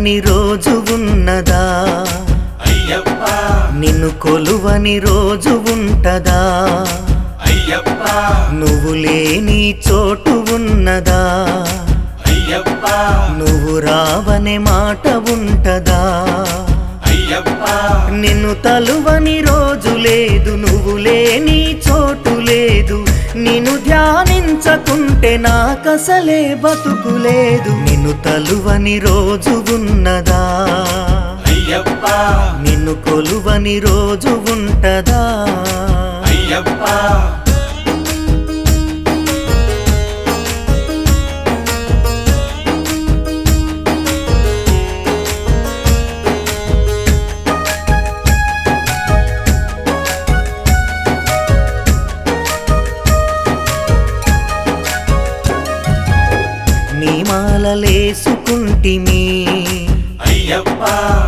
తలువని రోజు ఉన్నదా అయ్యప్ప నిన్ను కొలువని రోజు ఉంటదా అయ్యప్ప నువ్వు లేని చోటు ఉన్నదా అయ్యప్ప నువ్వు రావనే మాట ఉంటదా అయ్యప్ప నిన్ను తలువని రోజు లేదు నువ్వు లేని చోటు లేదు నిన్ను ధ్యానించకుంటే నాకసలే బతుకు లేదు నిన్ను తలువని రోజు ఉన్నదా అయ్యప్ప నిన్ను కొలువని రోజు ఉంటదా అయ్యప్ప నీ మాలలేసుకుంటిమి అయ్యప్ప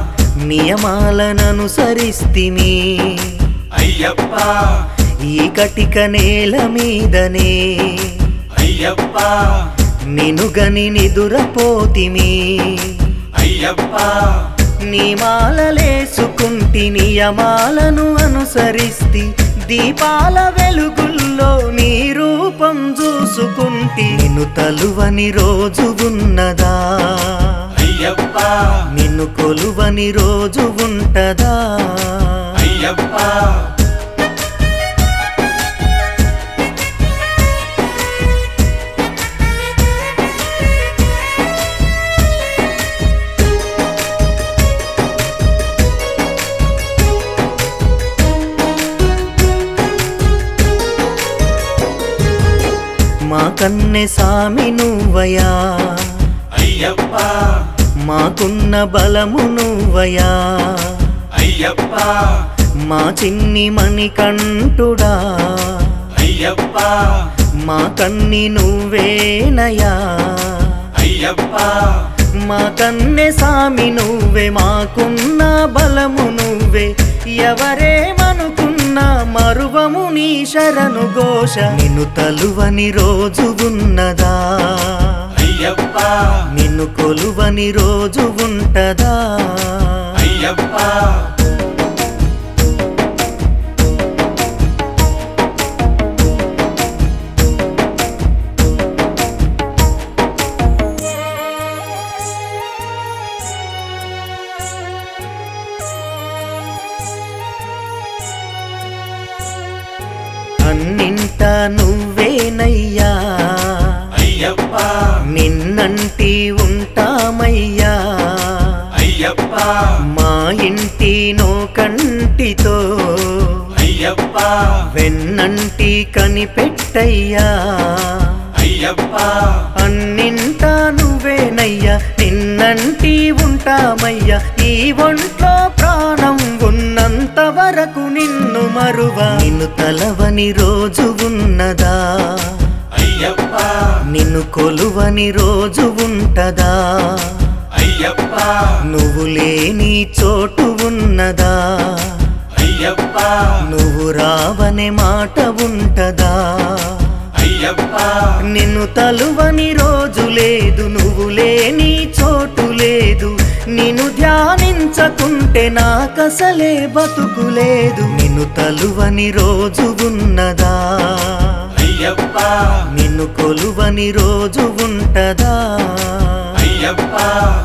నియమాలననుసరిస్తిమి అయ్యప్ప ఈ కటిక నేల మీదనే అయ్యప్ప నినుగని నిదురపోతిమి అయ్యప్ప నీ మాలలేసుకుంటి నియమాలను అనుసరిస్తి దీపాల వెలుగుల్లో నీ రూపం చూసుకుంటి నిన్ను తలువని రోజు ఉన్నదా అయ్యప్ప నిన్ను కొలువని రోజు ఉంటదా అయ్యప్ప మా కన్నె సామి నువ్వయా అయ్యప్ప మాకున్న బలము నువ్వయా అయ్యప్ప మా చిన్ని మణికంఠుడా అయ్యప్ప మా కన్ని నువ్వేనయా అయ్యప్ప మా కన్నె సామి నువ్వే మాకున్న బలము నువ్వే ఎవరేమనుకున్నా మరువము నీ శరణు ఘోష నిన్ను తలువని రోజు ఉన్నదా అయ్యప్ప నిన్ను కొలువని రోజు ఉంటదా అయ్యప్ప అన్నింట నువ్వేనయ్యా అయ్యప్ప నిన్నంటి ఉంటామయ్యా అయ్యప్ప మా ఇంటి నో కంటితో అయ్యప్ప వెన్నంటి కనిపెట్టయ్యా అయ్యప్ప అన్నింటా నువ్వేనయ్యా నిన్నంటి ఉంటామయ్యా ఈ ఒంట్లో ప్రాణం ఉన్నంత వరకు నిన్ను మరువ నిన్ను తలవని రోజు ఉన్నదా అయ్యప్ప నిన్ను కొలువని రోజు ఉంటదా అయ్యప్ప నువ్వు లేని చోటు ఉన్నదా అయ్యప్ప నువ్వు రావనే మాట ఉంటదా అయ్యప్ప నిన్ను తలువని రోజు లేదు నువ్వు లేని చోటు లేదు నిన్ను ధ్యానించకుంటే నాకసలే బతుకు లేదు నిన్ను తలువని రోజు ఉన్నదా అయ్యప్ప నిన్ను కొలువని రోజు ఉంటదా అయ్యప్ప